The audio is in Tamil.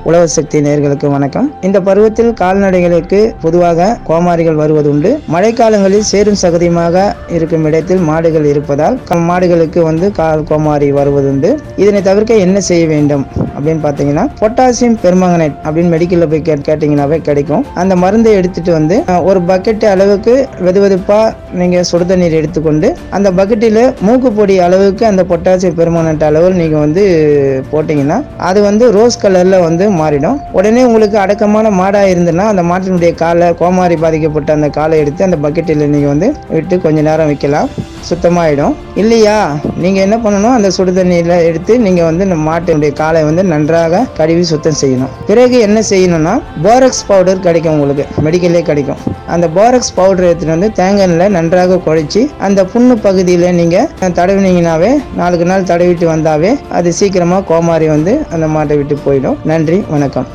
உழவர் சக்தி நேர்களுக்கு வணக்கம் இந்த பருவத்தில் கால்நடைகளுக்கு பொதுவாக கோமாரிகள் வருவது உண்டு மழைக்காலங்களில் சேரும் சகதியமாக இருக்கும் இடத்தில் மாடுகள் இருப்பதால் க- மாடுகளுக்கு வந்து கால் கோமாரி வருவதுண்டு இதனை தவிர்க்க என்ன செய்ய வேண்டும் அப்படின்னு பார்த்தீங்கன்னா பொட்டாசியம் பெர்மங்கனேட் அப்படின்னு மெடிக்கலில் போய் கேட் கேட்டிங்கனாவே கிடைக்கும் அந்த மருந்தை எடுத்துட்டு வந்து அஹ், ஒரு பக்கெட் அளவுக்கு வெது வெதுப்பாக நீங்கள் சுடு தண்ணீர் எடுத்துக்கொண்டு அந்த பக்கெட்டில் மூக்கு பொடி அளவுக்கு அந்த பொட்டாசியம் பெர்மனன்ட் அளவு நீங்கள் வந்து போட்டிங்கன்னா அது வந்து ரோஸ் கலரில் வந்து மாறிடும் உடனே உங்களுக்கு அடக்கமான மாடாக இருந்ததுன்னா அந்த மாட்டினுடைய காலை கோமாரி பாதிக்கப்பட்ட அந்த காலை எடுத்து அந்த பக்கெட்டில் நீங்கள் வந்து விட்டு கொஞ்ச நேரம் வைக்கலாம் சுத்தமாயிடும் இல்லையா நீங்கள் என்ன பண்ணணும் அந்த சுடு தண்ணியில் எடுத்து நீங்கள் வந்து இந்த மாட்டினுடைய காலை வந்து நன்றாக கழுவி சுத்தம் செய்யணும் பிறகு என்ன செய்யணும்னா போரக்ஸ் பவுடர் கிடைக்கும் உங்களுக்கு மெடிக்கல்லே கிடைக்கும் அந்த போரக்ஸ் பவுடர் எடுத்துட்டு வந்து தேங்காய் எண்ணெயில் நன்றாக குழைச்சி அந்த புண்ணு பகுதியில் நீங்கள் தடவினீங்கனாவே நாளுக்கு நாள் தடவிட்டு வந்தாவே அது சீக்கிரமாக கோமாரி வந்து அந்த மாட்டை விட்டு போயிடும் நன்றி வணக்கம்